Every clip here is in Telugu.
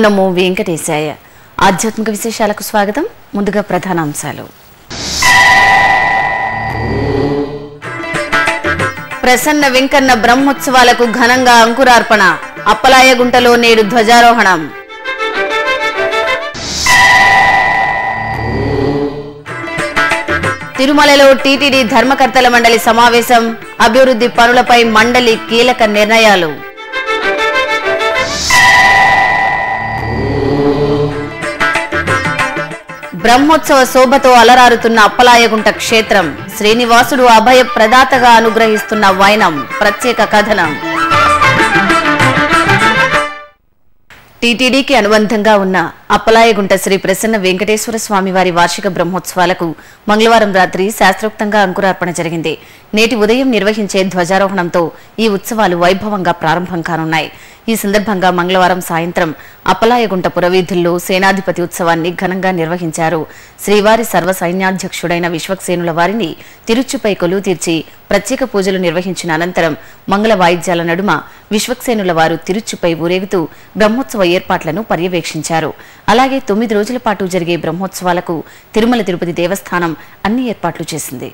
నమో వెంకటేశాయ ఆధ్యాత్మిక విశేషాలకు స్వాగతం ముందుగా ప్రధాన అంశాలు ప్రసన్న వెంకన్న బ్రహ్మోత్సవాలకు ఘనంగా అంకురార్పణ అప్పలాయగుంటలో నేడు ధ్వజారోహణం తిరుమలలో టీటీడీ ధర్మకర్తల మండలి సమావేశం అభివృద్ధి పనులపై మండలి కీలక నిర్ణయాలు బ్రహ్మోత్సవ శోభతో అలరారుతున్న అప్పలాయగుంట క్షేత్రం శ్రీనివాసుడు అభయ ప్రదాతగా అనుగ్రహిస్తున్న వైనం ప్రత్యేక కథనం టీటీడీకి అనుబంధంగా ఉన్న అప్పలాయగుంట శ్రీ ప్రసన్న వెంకటేశ్వర స్వామి వారి వార్షిక బ్రహ్మోత్సవాలకు మంగళవారం రాత్రి శాస్త్రోక్తంగా అంకురార్పణ జరిగింది నేటి ఉదయం నిర్వహించే ధ్వజారోహణంతో ఈ ఉత్సవాలు వైభవంగా ప్రారంభం కానున్నాయి ఈ సందర్భంగా మంగళవారం సాయంత్రం అప్పలాయగుంట పురవీధుల్లో సేనాధిపతి ఉత్సవాన్ని ఘనంగా నిర్వహించారు శ్రీవారి సర్వ సైన్యాధ్యక్షుడైన విశ్వక్సేనుల వారిని తిరుచుపై కొలువు తీర్చి ప్రత్యేక పూజలు నిర్వహించిన అనంతరం మంగళ వాయిద్యాల నడుమ విశ్వక్సేనుల వారు తిరుచుపై ఊరేగుతూ బ్రహ్మోత్సవ ఏర్పాట్లను పర్యవేక్షించారు అలాగే తొమ్మిది రోజుల పాటు జరిగే బ్రహ్మోత్సవాలకు తిరుమల తిరుపతి దేవస్థానం అన్ని ఏర్పాట్లు చేసింది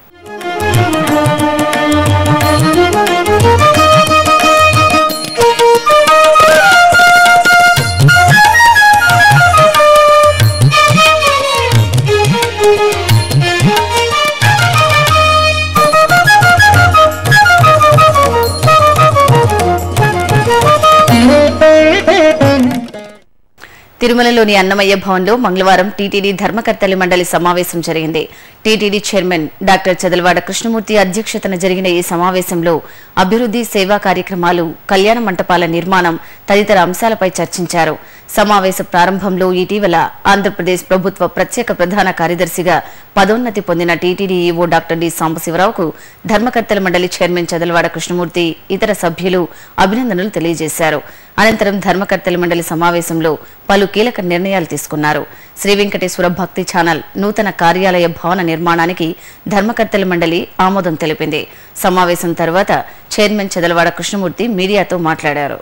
తిరుమలలోని అన్నమయ్య భవన్లో మంగళవారం టీటీడీ ధర్మకర్తల మండలి సమావేశం జరిగింది TTD chairman doctor Chadalavada Krishnamurthy అధ్యక్షతన జరిగిన ఈ సమావేశంలో అభివృద్ధి సేవా కార్యక్రమాలు కళ్యాణ మంటపాల నిర్మాణం తదితర అంశాలపై చర్చించారు సమావేశ ప్రారంభంలో ఇటీవల ఆంధ్రప్రదేశ్ ప్రభుత్వ ప్రత్యేక ప్రధాన కార్యదర్శిగా పదోన్నతి పొందిన టీటీడీ ఈవో డాక్టర్ డి సాంబశివరావుకు ధర్మకర్తల మండలి చైర్మన్ చదలవాడ కృష్ణమూర్తి ఇతర సభ్యులు అభినందనలు తెలియజేశారు అనంతరం ధర్మకర్తల మండలి సమావేశంలో పలు కీలక నిర్ణయాలు తీసుకున్నారు శ్రీ వెంకటేశ్వర భక్తి ఛానల్ నూతన కార్యాలయ భవన నిర్మాణానికి ధర్మకర్తల మండలి ఆమోదం తెలిపింది సమావేశం తర్వాత చైర్మన్ చదలవాడ కృష్ణమూర్తి మీడియాతో మాట్లాడారు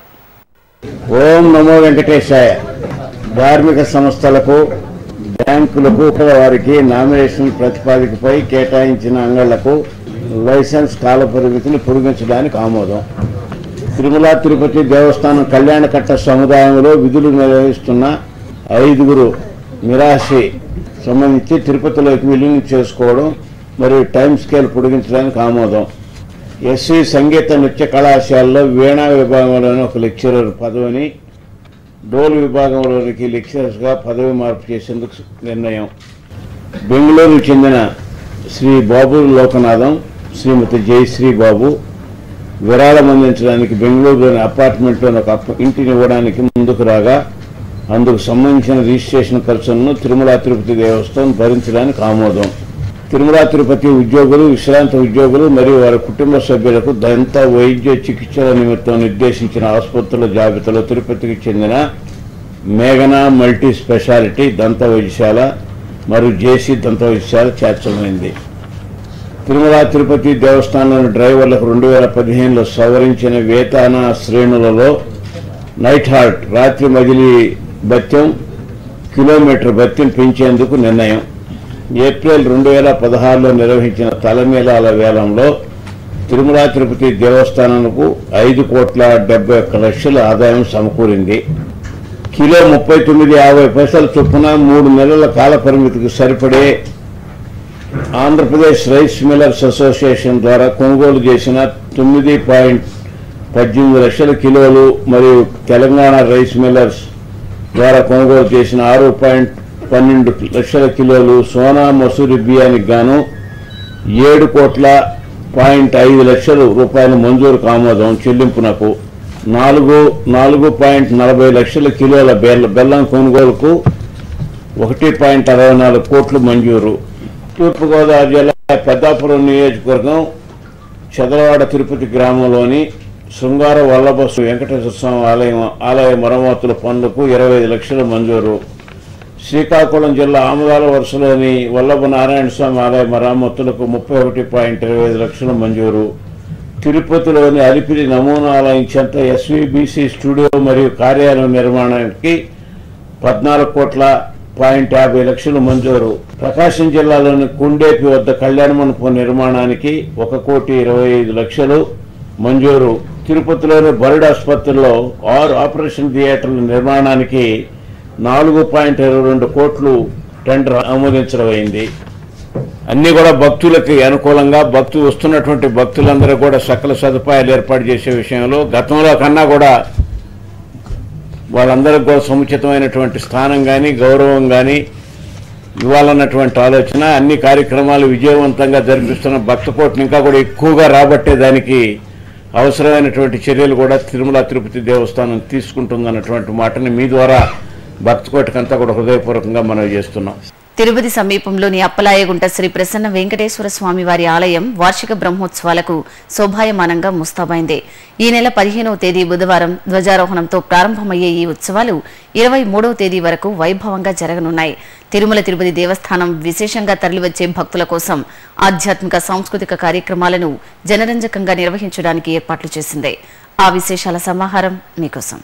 ఓం నమో వెంకటేశాయ ధార్మిక సంస్థలకు బ్యాంకులకు వారికి నామినేషన్ ప్రతిపాదికపై కేటాయించిన అంగళ్లకు లైసెన్స్ కాల పరిమితిని పొడిగించడానికి ఆమోదం తిరుమల తిరుపతి దేవస్థానం కళ్యాణకట్ట సముదాయంలో విధులు నిర్వహిస్తున్న ఐదుగురు మిరాసి సంబంధించి తిరుపతిలోకి విలీనం చేసుకోవడం మరియు టైం స్కేల్ పొడిగించడానికి ఆమోదం ఎస్వి సంగీత నృత్య కళాశాలలో వీణా విభాగంలోని ఒక లెక్చరర్ పదవిని డోల్ విభాగంలోనికి లెక్చరర్స్గా పదవి మార్పు చేసేందుకు నిర్ణయం బెంగళూరుకు చెందిన శ్రీ బాబు లోకనాథం శ్రీమతి జయశ్రీ బాబు విరాళం అందించడానికి బెంగళూరులోని అపార్ట్మెంట్లోని ఒక అప్- ఇంటిని ఇవ్వడానికి ముందుకు రాగా అందుకు సంబంధించిన రిజిస్ట్రేషన్ ఖర్చులను తిరుమల తిరుపతి దేవస్థానం భరించడానికి ఆమోదం తిరుమల తిరుపతి ఉద్యోగులు విశ్రాంత ఉద్యోగులు మరియు వారి కుటుంబ సభ్యులకు దంత వైద్య చికిత్సల నిమిత్తం నిర్దేశించిన ఆసుపత్రుల జాబితాలో తిరుపతికి చెందిన మేఘనా మల్టీ స్పెషాలిటీ దంత వైద్యశాల మరియు జేసీ దంత వైద్యశాల చేర్చమైంది తిరుమల తిరుపతి దేవస్థానంలోని డ్రైవర్లకు రెండు వేల పదిహేనులో సవరించిన వేతన శ్రేణులలో నైట్ హాల్ట్ రాత్రి మజిలీ భత్యం కిలోమీటర్ భత్యం పెంచేందుకు నిర్ణయం ఏప్రిల్ రెండు వేల పదహారులో నిర్వహించిన తలమేళాల వేలంలో తిరుమల తిరుపతి దేవస్థానానికి ఐదు కోట్ల డెబ్బై ఒక్క లక్షల ఆదాయం సమకూరింది కిలో ముప్పై తొమ్మిది యాభై పైసల చొప్పున మూడు నెలల కాల పరిమితికి సరిపడే ఆంధ్రప్రదేశ్ రైస్ మిల్లర్స్ అసోసియేషన్ ద్వారా కొనుగోలు చేసిన తొమ్మిది పాయింట్ పద్దెనిమిది లక్షల కిలోలు మరియు తెలంగాణ రైస్ మిల్లర్స్ ద్వారా కొనుగోలు చేసిన ఆరు పాయింట్ పన్నెండు లక్షల కిలోలు సోనా మసూరి బియ్యానికి గాను ఏడు కోట్ల పాయింట్ ఐదు లక్షల రూపాయల మంజూరుకు ఆమోదం చెల్లింపునకు నాలుగు నాలుగు పాయింట్ నలభై లక్షల కిలోల బెల్ల బెల్లం కొనుగోలుకు ఒకటి పాయింట్ అరవై నాలుగు కోట్లు మంజూరు తూర్పుగోదావరి జిల్లా పెద్దాపురం నియోజకవర్గం చదలవాడ తిరుపతి గ్రామంలోని శృంగార వల్లభ శ్రీ వెంకటేశ్వర స్వామి ఆలయం ఆలయ మరమ్మతుల పనులకు ఇరవై ఐదు లక్షల మంజూరు శ్రీకాకుళం జిల్లా ఆమదాల వరుసలోని వల్లభ నారాయణ స్వామి ఆలయ మరమ్మతులకు ముప్పై ఒకటి పాయింట్ ఇరవై ఐదు లక్షల మంజూరు తిరుపతిలోని అలిపిరి నమూనా ఆలయం చెంత ఎస్వీబీసీ స్టూడియో మరియు కార్యాలయం నిర్మాణానికి పద్నాలుగు కోట్ల పాయింట్ యాభై లక్షలు మంజూరు ప్రకాశం జిల్లాలోని కుండేపి వద్ద కళ్యాణ మండపం నిర్మాణానికి ఒక కోటి ఇరవై ఐదు లక్షలు మంజూరు తిరుపతిలోని బర్డ్ ఆసుపత్రిలో ఆరు ఆపరేషన్ థియేటర్ల నిర్మాణానికి నాలుగు పాయింట్ ఇరవై రెండు కోట్లు టెండర్ ఆమోదించడమైంది అన్ని కూడా భక్తులకి అనుకూలంగా భక్తులు వస్తున్నటువంటి భక్తులందరూ కూడా సకల సదుపాయాలు ఏర్పాటు చేసే విషయంలో గతంలో కన్నా కూడా వాళ్ళందరికీ కూడా సముచితమైనటువంటి స్థానం కానీ గౌరవం కానీ ఇవ్వాలన్నటువంటి ఆలోచన అన్ని కార్యక్రమాలు విజయవంతంగా జరిపిస్తున్న భక్త కోటిని ఇంకా కూడా ఎక్కువగా రాబట్టే దానికి అవసరమైనటువంటి చర్యలు కూడా తిరుమల తిరుపతి దేవస్థానం తీసుకుంటుందన్నటువంటి మాటని మీ ద్వారా భక్త కోటికంతా కూడా హృదయపూర్వకంగా మనం చేస్తున్నాం తిరుపతి సమీపంలోని అప్పలాయగుంట శ్రీ ప్రసన్న వెంకటేశ్వర స్వామి వారి ఆలయం వార్షిక బ్రహ్మోత్సవాలకు శోభాయమానంగా ముస్తాబైంది ఈ నెల పదిహేనవ తేదీ బుధవారం ధ్వజారోహణంతో ప్రారంభమయ్యే ఈ ఉత్సవాలు ఇరవై మూడవ తేదీ వరకు వైభవంగా జరగనున్నాయి తిరుమల తిరుపతి దేవస్థానం విశేషంగా తరలివచ్చే భక్తుల కోసం ఆధ్యాత్మిక సాంస్కృతిక కార్యక్రమాలను జనరంజకంగా నిర్వహించడానికి ఏర్పాట్లు చేసింది ఆ విశేషాల సమాహారం మీకోసం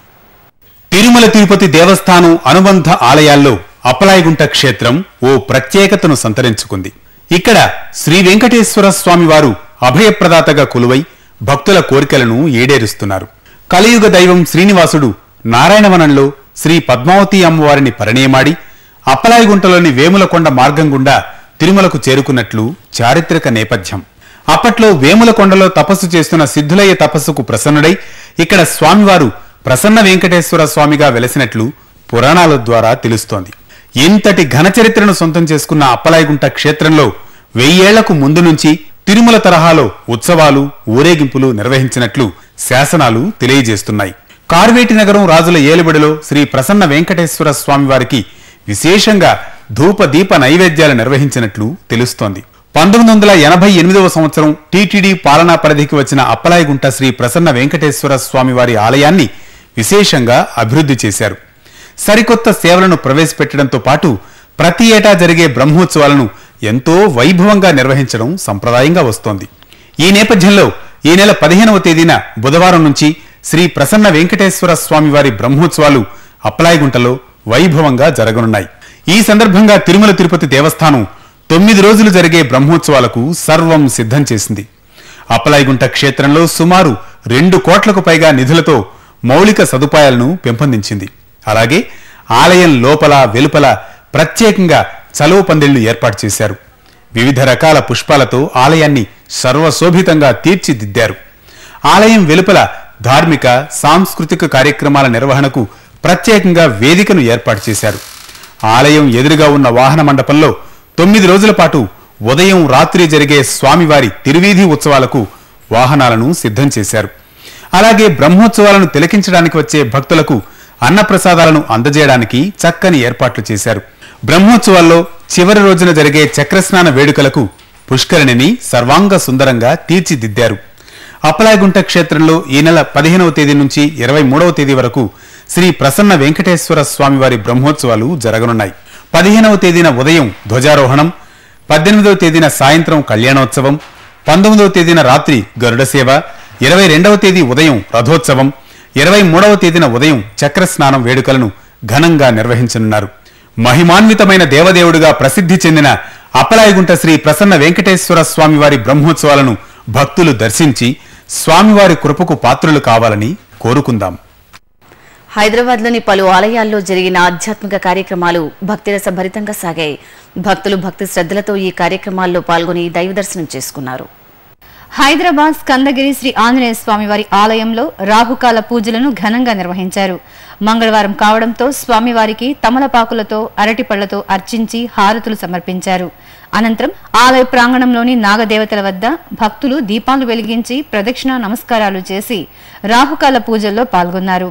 తిరుమల తిరుపతి దేవస్థానం అనుబంధ ఆలయాల్లో అప్పలాయగుంట క్షేత్రం ఓ ప్రత్యేకతను సంతరించుకుంది ఇక్కడ శ్రీ వెంకటేశ్వర స్వామి వారు అభయప్రదాతగా కొలువై భక్తుల కోరికలను ఈడేరుస్తున్నారు కలియుగ దైవం శ్రీనివాసుడు నారాయణవనంలో శ్రీ పద్మావతి అమ్మవారిని పరిణయమాడి అప్పలాయగుంటలోని వేములకొండ మార్గం గుండా తిరుమలకు చేరుకున్నట్లు చారిత్రక నేపథ్యం అప్పట్లో వేములకొండలో తపస్సు చేస్తున్న సిద్ధులయ్య తపస్సుకు ప్రసన్నుడై ఇక్కడ స్వామివారు ప్రసన్న వెంకటేశ్వర స్వామిగా వెలసినట్లు పురాణాల ద్వారా తెలుస్తోంది ఇంతటి ఘనచరిత్రను సొంతం చేసుకున్న అప్పలాయగుంట క్షేత్రంలో వెయ్యేళ్లకు ముందు నుంచి తిరుమల తరహాలో ఉత్సవాలు ఊరేగింపులు నిర్వహించినట్లు శాసనాలు తెలియజేస్తున్నాయి కార్వేటి నగరం రాజుల ఏలుబడిలో శ్రీ ప్రసన్న వెంకటేశ్వర స్వామివారికి విశేషంగా ధూప దీప నైవేద్యాలు నిర్వహించినట్లు తెలుస్తోంది పంతొమ్మిది వందల ఎనభై ఎనిమిదవ సంవత్సరం టీటీడీ పాలనా పరిధికి వచ్చిన అప్పలాయగుంట శ్రీ ప్రసన్న వెంకటేశ్వర స్వామివారి ఆలయాన్ని విశేషంగా అభివృద్ధి చేశారు సరికొత్త సేవలను ప్రవేశపెట్టడంతో పాటు ప్రతి ఏటా జరిగే బ్రహ్మోత్సవాలను ఎంతో వైభవంగా నిర్వహించడం సంప్రదాయంగా వస్తోంది ఈ నేపథ్యంలో ఈ నెల పదిహేనవ తేదీన బుధవారం నుంచి శ్రీ ప్రసన్న వెంకటేశ్వర స్వామివారి బ్రహ్మోత్సవాలు అప్పలాయగుంటలో వైభవంగా జరగనున్నాయి ఈ సందర్భంగా తిరుమల తిరుపతి దేవస్థానం తొమ్మిది రోజులు జరిగే బ్రహ్మోత్సవాలకు సర్వం సిద్ధం చేసింది అప్పలాయగుంట క్షేత్రంలో సుమారు రెండు కోట్లకు పైగా నిధులతో మౌలిక సదుపాయాలను పెంపొందించింది అలాగే ఆలయం లోపల వెలుపల ప్రత్యేకంగా చలువ పందిళ్లు ఏర్పాటు చేశారు వివిధ రకాల పుష్పాలతో ఆలయాన్ని సర్వశోభితంగా తీర్చిదిద్దారు ఆలయం వెలుపల ధార్మిక సాంస్కృతిక కార్యక్రమాల నిర్వహణకు ప్రత్యేకంగా వేదికను ఏర్పాటు చేశారు ఆలయం ఎదురుగా ఉన్న వాహన మండపంలో తొమ్మిది రోజుల పాటు ఉదయం రాత్రి జరిగే స్వామివారి తిరువీధి ఉత్సవాలకు వాహనాలను సిద్ధం చేశారు అలాగే బ్రహ్మోత్సవాలను తిలకించడానికి వచ్చే భక్తులకు అన్నప్రసాదాలను అందజేయడానికి చక్కని ఏర్పాట్లు చేశారు బ్రహ్మోత్సవాల్లో చివరి రోజున జరిగే చక్రస్నాన వేడుకలకు పుష్కరిణిని సర్వాంగ సుందరంగా తీర్చిదిద్దారు అప్పలాయగుంట క్షేత్రంలో ఈ నెల పదిహేనవ తేదీ నుంచి ఇరవై మూడవ తేదీ వరకు శ్రీ ప్రసన్న వెంకటేశ్వర స్వామివారి బ్రహ్మోత్సవాలు జరగనున్నాయి పదిహేనవ తేదీన ఉదయం ధ్వజారోహణం పద్దెనిమిదవ తేదీన సాయంత్రం కళ్యాణోత్సవం పంతొమ్మిదవ తేదీన రాత్రి గరుడ సేవ ఇరవై రెండవ తేదీ ఉదయం రథోత్సవం ఇరవై మూడవ తేదీన ఉదయం చక్రస్నానం వేడుకలను ఘనంగా నిర్వహించనున్నారు మహిమాన్వితమైన దేవదేవుడిగా ప్రసిద్ధి చెందిన అప్పలాయగుంట శ్రీ ప్రసన్న వెంకటేశ్వర స్వామివారి బ్రహ్మోత్సవాలను భక్తులు దర్శించి స్వామివారి కృపకు పాత్రులు కావాలని కోరుకుందాం హైదరాబాద్లోని పలు ఆలయాల్లో జరిగిన ఆధ్యాత్మిక కార్యక్రమాలు భక్తిరస భరితంగా సాగాయి భక్తులు భక్తి శ్రద్ధలతో ఈ కార్యక్రమాల్లో పాల్గొని దైవ దర్శనం చేసుకున్నారు హైదరాబాద్ స్కందగిరి శ్రీ ఆంజనేయ స్వామి వారి ఆలయంలో రాహుకాల పూజలను ఘనంగా నిర్వహించారు మంగళవారం కావడంతో స్వామివారికి తమలపాకులతో అరటిపళ్లతో అర్చించి హారతులు సమర్పించారు అనంతరం ఆలయ ప్రాంగణంలోని నాగదేవతల వద్ద భక్తులు దీపాలు వెలిగించి ప్రదక్షిణ నమస్కారాలు చేసి రాహుకాల పూజల్లో పాల్గొన్నారు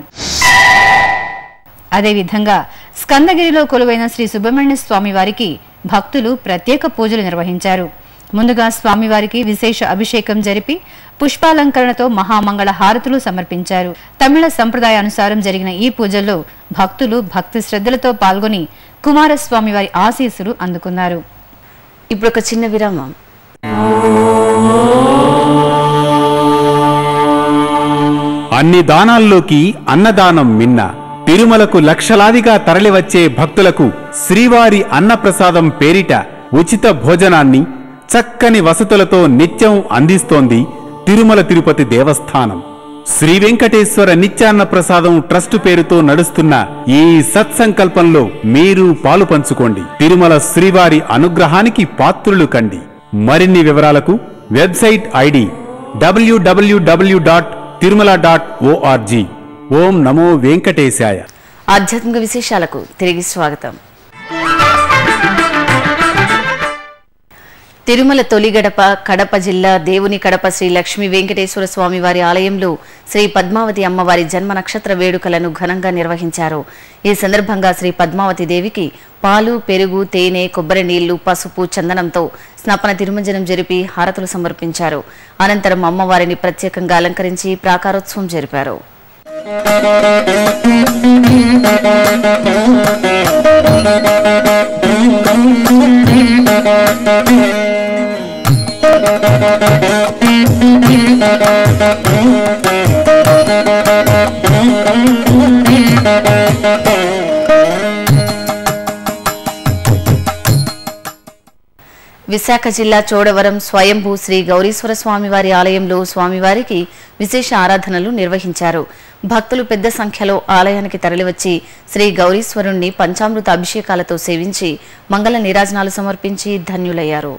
అదేవిధంగా స్కందగిరిలో కొలువైన శ్రీ సుబ్రహ్మణ్య స్వామి వారికి భక్తులు ప్రత్యేక పూజలు నిర్వహించారు ముందుగా స్వామివారికి విశేష అభిషేకం జరిపి పుష్పాలంకరణతో మహామంగళ హారతులు సమర్పించారు తమిళ సంప్రదాయానుసారం జరిగిన ఈ పూజల్లో భక్తులు భక్తి శ్రద్ధలతో పాల్గొని కుమారస్వామి వారి ఆశీస్సులు అందుకున్నారు ఇప్పుడు ఒక చిన్న విరామం అన్ని దానాల్లోకి అన్నదానం మిన్న తిరుమలకు లక్షలాదిగా తరలివచ్చే భక్తులకు శ్రీవారి అన్నప్రసాదం పేరిట ఉచిత భోజనాన్ని చక్కని వసతులతో నిత్యం అందిస్తోంది తిరుమల తిరుపతి దేవస్థానం శ్రీ వెంకటేశ్వర నిత్యాన్న ప్రసాదం ట్రస్ట్ పేరుతో నడుస్తున్న ఈ సత్సంకల్పంలో మీరు పాలు పంచుకోండి తిరుమల శ్రీవారి అనుగ్రహానికి పాత్రులు కండి మరిన్ని వివరాలకు website ID WWW dot Tirumala dot ORG ఓం నమో వెంకటేశాయ ఆధ్యాత్మిక విశేషాలకు తిరిగి స్వాగతం తిరుమల తొలి గడప కడప జిల్లా దేవుని కడప శ్రీ లక్ష్మీ వెంకటేశ్వర స్వామి వారి ఆలయంలో శ్రీ పద్మావతి అమ్మవారి జన్మ నక్షత్ర వేడుకలను ఘనంగా నిర్వహించారు ఈ సందర్భంగా శ్రీ పద్మావతి దేవికి పాలు పెరుగు తేనె కొబ్బరి నీళ్లు పసుపు చందనంతో స్నపన తిరుమంజనం జరిపి హారతులు సమర్పించారు అనంతరం అమ్మవారిని ప్రత్యేకంగా అలంకరించి ప్రాకారోత్సవం జరిపారు విశాఖ జిల్లా చోడవరం స్వయంభూ శ్రీ గౌరీశ్వర స్వామివారి ఆలయంలో స్వామివారికి విశేష ఆరాధనలు నిర్వహించారు భక్తులు పెద్ద సంఖ్యలో ఆలయానికి తరలివచ్చి శ్రీ గౌరీశ్వరుణ్ణి పంచామృత అభిషేకాలతో సేవించి మంగళ నీరాజనాలు సమర్పించి ధన్యులయ్యారు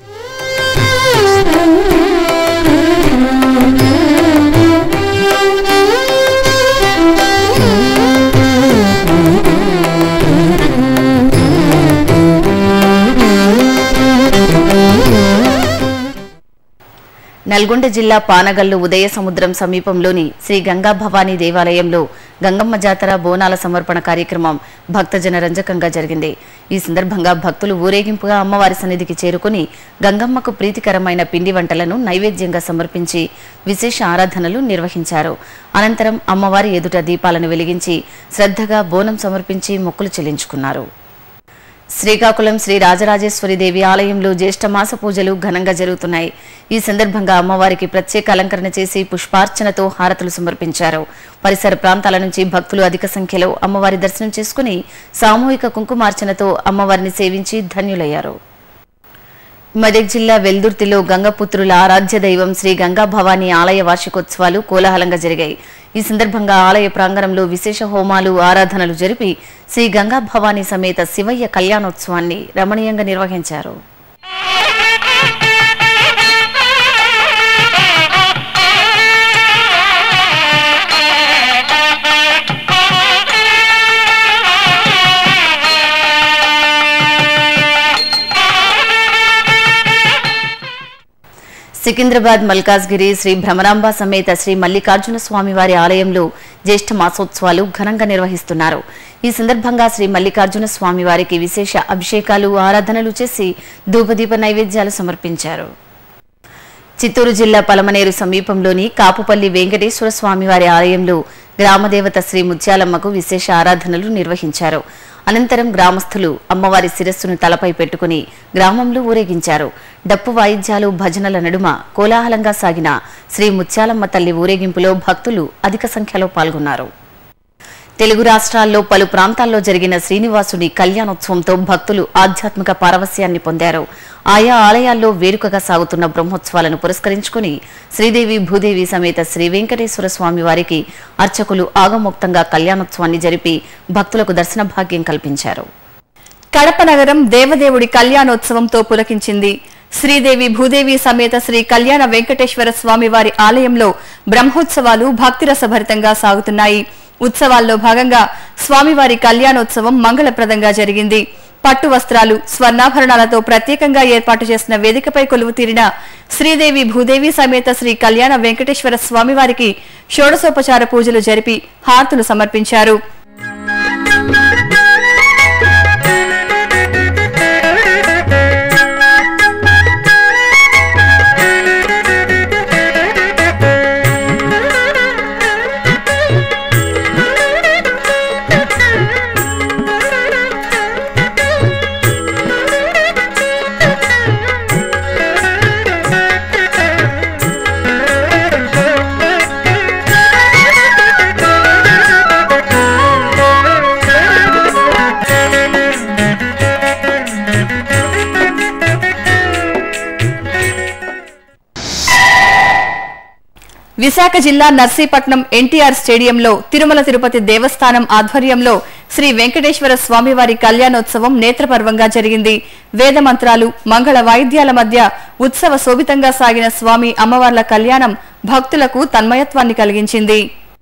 నల్గొండ జిల్లా పానగల్లు ఉదయ సముద్రం సమీపంలోని శ్రీ గంగా భవానీ దేవాలయంలో గంగమ్మ జాతర బోనాల సమర్పణ కార్యక్రమం భక్తజన రంజకంగా జరిగింది ఈ సందర్భంగా భక్తులు ఊరేగింపుగా అమ్మవారి సన్నిధికి చేరుకుని గంగమ్మకు ప్రీతికరమైన పిండి వంటలను నైవేద్యంగా సమర్పించి విశేష ఆరాధనలు నిర్వహించారు అనంతరం అమ్మవారి ఎదుట దీపాలను వెలిగించి శ్రద్ధగా బోనం సమర్పించి మొక్కులు చెల్లించుకున్నారు శ్రీకాకుళం శ్రీ రాజరాజేశ్వరి దేవి ఆలయంలో జ్యేష్ఠ మాస పూజలు ఘనంగా జరుగుతున్నాయి ఈ సందర్భంగా అమ్మవారికి ప్రత్యేక అలంకరణ చేసి పుష్పార్చనతో హారతులు సమర్పించారు పరిసర ప్రాంతాల నుంచి భక్తులు అధిక సంఖ్యలో అమ్మవారి దర్శనం చేసుకుని సామూహిక కుంకుమార్చనతో అమ్మవారిని సేవించి ధన్యులయ్యారు మెదక్ జిల్లా వెల్దుర్తిలో గంగపుత్రుల ఆరాధ్య దైవం శ్రీ గంగా భవానీ ఆలయ వార్షికోత్సవాలు కోలాహలంగా జరిగాయి ఈ సందర్భంగా ఆలయ ప్రాంగణంలో విశేష హోమాలు ఆరాధనలు జరిపి శ్రీ గంగా భవానీ సమేత శివయ్య కళ్యాణోత్సవాన్ని రమణీయంగా నిర్వహించారు సికింద్రాబాద్ మల్కాజ్గిరి శ్రీ భ్రమరాంబ సమేత శ్రీ మల్లికార్జున స్వామి వారి ఆలయంలో జ్యేష్ఠ మాసోత్సవాలు ఘనంగా నిర్వహిస్తున్నారు ఈ సందర్భంగా శ్రీ మల్లికార్జున స్వామి వారికి విశేష అభిషేకాలు ఆరాధనలు చేసి ధూపదీప నైవేద్యాలు సమర్పించారు చిత్తూరు జిల్లా పలమనేరు సమీపంలోని కాపుపల్లి వెంకటేశ్వర స్వామివారి ఆలయంలో గ్రామదేవత శ్రీ ముత్యాలమ్మకు విశేష ఆరాధనలు నిర్వహించారు అనంతరం గ్రామస్తులు అమ్మవారి శిరస్సును తలపై పెట్టుకుని గ్రామంలో ఊరేగించారు డప్పు వాయిద్యాలు భజనల నడుమ కోలాహలంగా సాగిన శ్రీ ముత్యాలమ్మ తల్లి ఊరేగింపులో భక్తులు అధిక సంఖ్యలో పాల్గొన్నారు తెలుగు రాష్ట్రాల్లో పలు ప్రాంతాల్లో జరిగిన శ్రీనివాసుని కళ్యాణోత్సవంతో భక్తులు ఆధ్యాత్మిక పారవస్యాన్ని పొందారు ఆయా ఆలయాల్లో వేడుకగా సాగుతున్న బ్రహ్మోత్సవాలను పురస్కరించుకుని శ్రీదేవి భూదేవి సమేత శ్రీ వెంకటేశ్వర స్వామి వారికి అర్చకులు ఆగమోక్తంగా కళ్యాణోత్సవాన్ని జరిపి భక్తులకు దర్శన భాగ్యం కల్పించారు కడప నగరం దేవదేవుడి కళ్యాణోత్సవంతో పులకించింది శ్రీదేవి భూదేవి సమేత శ్రీ కళ్యాణ వెంకటేశ్వర స్వామి వారి ఆలయంలో బ్రహ్మోత్సవాలు భక్తిరసభరితంగా సాగుతున్నాయి ఉత్సవాల్లో భాగంగా స్వామివారి కళ్యాణోత్సవం మంగళప్రదంగా జరిగింది పట్టు వస్త్రాలు స్వర్ణాభరణాలతో ప్రత్యేకంగా ఏర్పాటు చేసిన వేదికపై కొలువు తీరిన శ్రీదేవి భూదేవి సమేత శ్రీ కళ్యాణ వెంకటేశ్వర స్వామివారికి షోడశోపచార పూజలు జరిపి హారతులు సమర్పించారు విశాఖ జిల్లా నర్సీపట్నం ఎన్టీఆర్ స్టేడియంలో తిరుమల తిరుపతి దేవస్థానం ఆధ్వర్యంలో శ్రీ వెంకటేశ్వర స్వామివారి కళ్యాణోత్సవం నేత్రపర్వంగా జరిగింది వేద మంత్రాలు మంగళ వాయిద్యాల మధ్య ఉత్సవ శోభితంగా సాగిన స్వామి అమ్మవార్ల కళ్యాణం భక్తులకు తన్మయత్వాన్ని కలిగించింది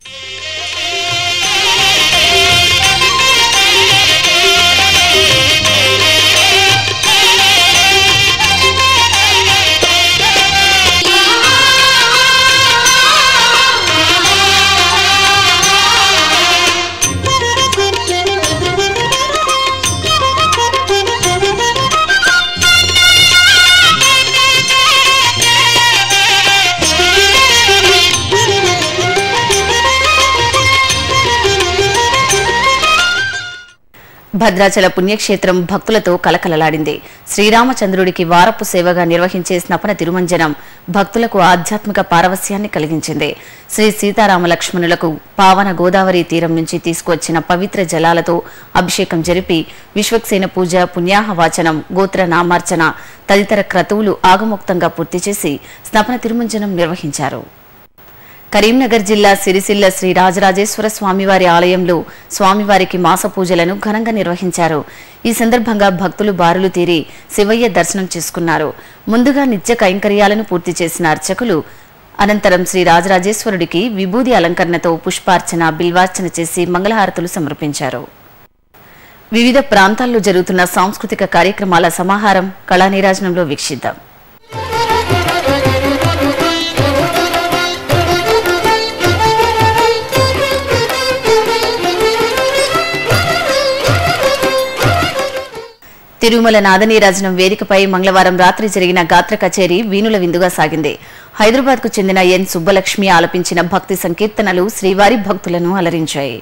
భద్రాచల పుణ్యక్షేత్రం భక్తులతో కలకలలాడింది శ్రీరామచంద్రుడికి వారపు సేవగా నిర్వహించే స్నపన తిరుమంజనం భక్తులకు ఆధ్యాత్మిక పారవస్యాన్ని కలిగించింది శ్రీ సీతారామ లక్ష్మణులకు పావన గోదావరి తీరం నుంచి తీసుకువచ్చిన పవిత్ర జలాలతో అభిషేకం జరిపి విశ్వక్సేన పూజ పుణ్యాహ వాచనం గోత్ర నామార్చన తదితర క్రతువులు ఆగమోక్తంగా పూర్తి చేసి స్నపన తిరుమంజనం నిర్వహించారు కరీంనగర్ జిల్లా సిరిసిల్ల శ్రీ రాజరాజేశ్వర స్వామివారి ఆలయంలో స్వామివారికి మాస పూజలను ఘనంగా నిర్వహించారు ఈ సందర్భంగా భక్తులు బారులు తీరి శివయ్య దర్శనం చేసుకున్నారు ముందుగా నిత్య కైంకర్యాలను పూర్తి చేసిన అర్చకులు అనంతరం శ్రీ రాజరాజేశ్వరుడికి విభూది అలంకరణతో పుష్పార్చన బిల్వార్చన చేసి మంగళహారతులు సమర్పించారు వివిధ ప్రాంతాల్లో జరుగుతున్న సాంస్కృతిక కార్యక్రమాల సమాహారం కళానీరాజనంలో వీక్షిద్దాం తిరుమల నాదనీరాజనం వేదికపై మంగళవారం రాత్రి జరిగిన గాత్ర కచేరీ వీణుల విందుగా సాగింది హైదరాబాద్ కు చెందిన ఎన్ సుబ్బలక్ష్మి ఆలపించిన భక్తి సంకీర్తనలు శ్రీవారి భక్తులను అలరించాయి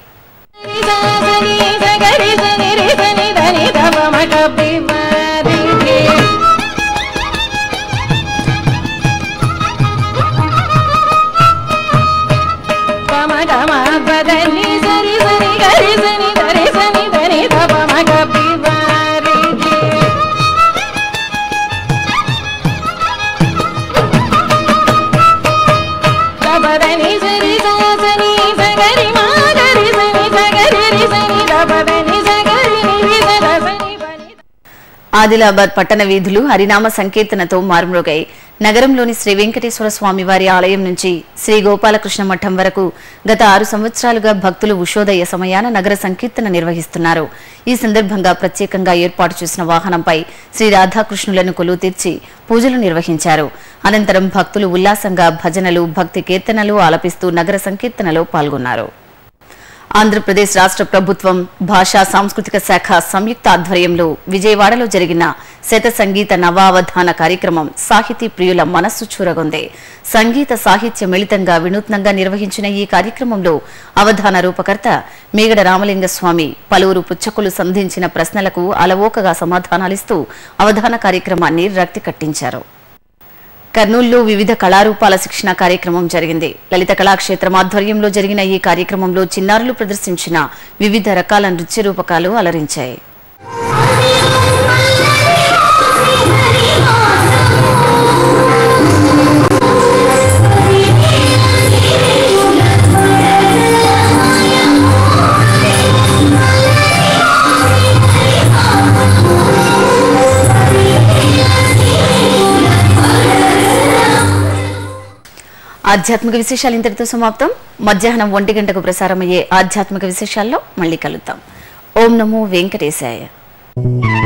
ఆదిలాబాద్ పట్టణ వీధులు హరినామ సంకీర్తనతో మారుమ్రోగాయి నగరంలోని శ్రీ వెంకటేశ్వర స్వామి వారి ఆలయం నుంచి శ్రీ గోపాలకృష్ణ మఠం వరకు గత ఆరు సంవత్సరాలుగా భక్తులు ఉషోదయ సమయాన నగర సంకీర్తన నిర్వహిస్తున్నారు ఈ సందర్భంగా ప్రత్యేకంగా ఏర్పాటు చేసిన వాహనంపై శ్రీ రాధాకృష్ణులను కొలువు తీర్చి పూజలు నిర్వహించారు అనంతరం భక్తులు ఉల్లాసంగా భజనలు భక్తి కీర్తనలు ఆలపిస్తూ నగర సంకీర్తనలో పాల్గొన్నారు ఆంధ్రప్రదేశ్ రాష్ట్ర ప్రభుత్వం భాషా సాంస్కృతిక శాఖ సంయుక్త ఆధ్వర్యంలో విజయవాడలో జరిగిన శత సంగీత నవావధాన కార్యక్రమం సాహితీ ప్రియుల మనస్సు చూరగొంది సంగీత సాహిత్య మిళితంగా వినూత్నంగా నిర్వహించిన ఈ కార్యక్రమంలో అవధాన రూపకర్త మేగడ రామలింగ స్వామి పలువురు పుచ్చకులు సంధించిన ప్రశ్నలకు అలవోకగా సమాధానాలిస్తూ అవధాన కార్యక్రమాన్ని రక్తి కట్టించారు కర్నూలులో వివిధ కళారూపాల శిక్షణ కార్యక్రమం జరిగింది లలిత కళాక్షేత్రం ఆధ్వర్యంలో జరిగిన ఈ కార్యక్రమంలో చిన్నారులు ప్రదర్శించిన వివిధ రకాల నృత్య రూపకాలు అలరించాయి ఆధ్యాత్మిక విశేషాలు ఇంతటితో సమాప్తం మధ్యాహ్నం ఒంటి గంటకు ప్రసారమయ్యే ఆధ్యాత్మిక విశేషాల్లో మళ్ళీ కలుద్దాం ఓం నమో వెంకటేశాయ